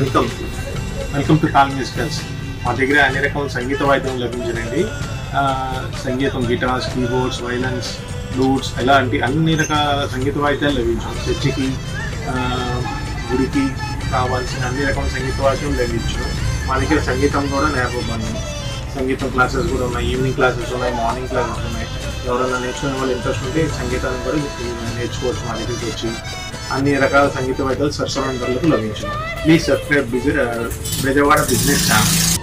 welcome welcome to Taal musicals మా దగ్గర అన్ని రకాల సంగీత వాయిద్యం లభించనండి ఆ, సంగీతం గిటార్స్ కీబోర్డ్స్ వైలన్స్ ఫ్లూట్స్ ఇలాంటి అన్ని రకాల సంగీత వాయిద్యాలు లభించు చర్చికి ఆ, గుడికి కావాల్సిన అన్ని రకాల సంగీత వాయిద్యం లభించు మా దగ్గర సంగీతం కూడా నేర్పబడి సంగీతం క్లాసెస్ కూడా ఉన్నాయి ఈవినింగ్ క్లాసెస్ ఉన్నాయి మార్నింగ్ క్లాసెస్ ఉన్నాయి ఎవరైనా నేర్చుకునే వాళ్ళు ఇంట్రెస్ట్ ఉంటే సంగీతాన్ని కూడా నేర్చుకోవచ్చు మా దగ్గరికి వచ్చి అన్ని రకాల సంగీత వాయిద్యాలు సరసమైన ధరలకు లభించు please subscribe busy Bezawada business channel